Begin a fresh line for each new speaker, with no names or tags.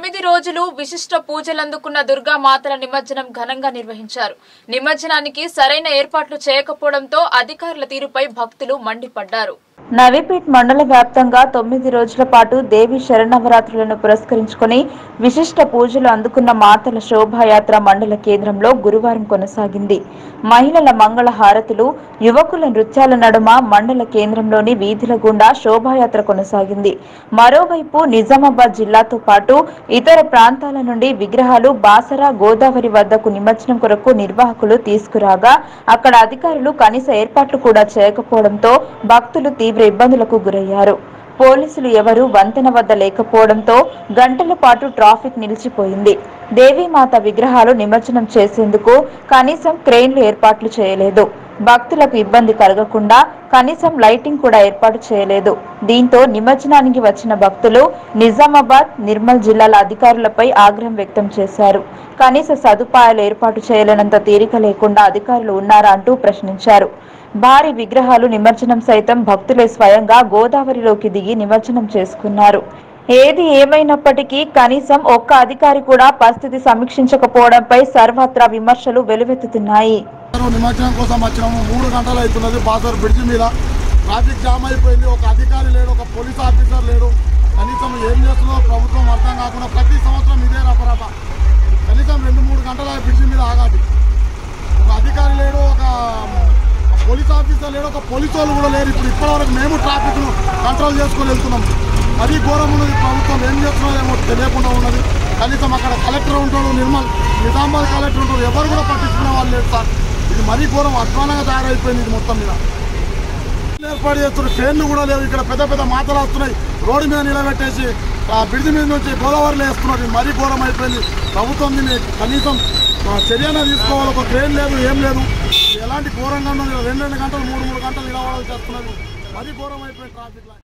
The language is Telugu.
తొమ్మిది రోజులు విశిష్ట పూజలందుకున్న దుర్గా మాతల నిమజ్జనం ఘనంగా నిర్వహించారు నిమజ్జనానికి సరైన ఏర్పాట్లు చేయకపోవడంతో అధికారుల తీరుపై భక్తులు మండిపడ్డారు నవీపేట్ మండల వ్యాప్తంగా తొమ్మిది రోజుల పాటు దేవి శరణవరాత్రులను పురస్కరించుకుని విశిష్ట పూజలు అందుకున్న మాతల శోభాయాత్ర మండల కేంద్రంలో గురువారం కొనసాగింది మహిళల మంగళ హారతులు యువకుల నృత్యాల నడుమ మండల కేంద్రంలోని వీధుల గుండా శోభాయాత్ర కొనసాగింది మరోవైపు నిజామాబాద్ జిల్లాతో పాటు ఇతర ప్రాంతాల నుండి విగ్రహాలు బాసరా గోదావరి వద్దకు నిమజ్జనం కొరకు నిర్వాహకులు తీసుకురాగా అక్కడ అధికారులు కనీస ఏర్పాట్లు కూడా చేయకపోవడంతో భక్తులు తీవ్ర ఇబ్బందులకు గురయ్యారు పోలీసులు ఎవరూ వంతెన వద్ద లేకపోవడంతో గంటల పాటు ట్రాఫిక్ నిలిచిపోయింది దేవీమాత విగ్రహాలు నిమజ్జనం చేసేందుకు కనీసం క్రెయిన్లు ఏర్పాట్లు చేయలేదు భక్తులకు ఇబ్బంది కలగకుండా కనీసం లైటింగ్ కూడా ఏర్పాటు చేయలేదు దీంతో నిమజ్జనానికి వచ్చిన భక్తులు నిజామాబాద్ నిర్మల్ జిల్లాల అధికారులపై ఆగ్రహం వ్యక్తం చేశారు కనీస సదుపాయాలు ఏర్పాటు చేయలేనంత తీరిక లేకుండా అధికారులు ఉన్నారా అంటూ ప్రశ్నించారు భారీ విగ్రహాలు నిమజ్జనం సైతం భక్తులే స్వయంగా గోదావరిలోకి దిగి నిమజ్జనం చేసుకున్నారు ఏది ఏమైనప్పటికీ కనీసం ఒక్క అధికారి కూడా పరిస్థితి సమీక్షించకపోవడంపై సర్వత్రా విమర్శలు వెలువెత్తుతున్నాయి
మనం నిమజ్జనం కోసం వచ్చినాము మూడు గంటలు అవుతున్నది బాసర్ బ్రిడ్జి మీద ట్రాఫిక్ జామ్ అయిపోయింది ఒక అధికారి లేడు ఒక పోలీస్ ఆఫీసర్ లేడు కనీసం ఏం చేస్తుందో ప్రభుత్వం అర్థం కాకుండా ప్రతి సంవత్సరం ఇదే రపరప కనీసం రెండు మూడు గంటల బ్రిడ్జి మీద ఆగాలి ఒక అధికారి లేడు ఒక పోలీస్ ఆఫీసర్ లేడు ఒక పోలీసు వాళ్ళు కూడా లేరు ఇప్పుడు ఇప్పటివరకు మేము ట్రాఫిక్ను కంట్రోల్ చేసుకొని వెళ్తున్నాం అది ఘోరం ఉన్నది ప్రభుత్వం ఏం చేస్తున్నదో ఏమో తెలియకుండా ఉన్నది కనీసం అక్కడ కలెక్టర్ ఉంటాడు నిర్మల్ నిజామాబాద్ కలెక్టర్ ఉంటాడు ఎవరు కూడా పట్టించుకునే వాళ్ళు లేరు సార్ ఇది మరీ ఘోరం అధ్వానంగా తయారైపోయింది ఇది మొత్తం మీద ఏర్పాటు చేస్తున్నారు ట్రైన్లు కూడా లేవు ఇక్కడ పెద్ద పెద్ద మాటలు వస్తున్నాయి రోడ్డు మీద నిలబెట్టేసి ఆ బ్రిడ్జి మీద నుంచి గోదావరిలో వేస్తున్నారు ఇది మరీ ఘోరం అయిపోయింది ప్రభుత్వం దీన్ని కనీసం ఆ, చర్యన తీసుకోవాలి ఒక ట్రైన్ లేదు ఏం లేదు ఇది ఎలాంటి ఘోరంగా ఉన్నది రెండు రెండు గంటలు మూడు మూడు గంటలు నిలబడాల్సి వస్తున్నది మరీ ఘోరం అయిపోయింది ట్రాఫిక్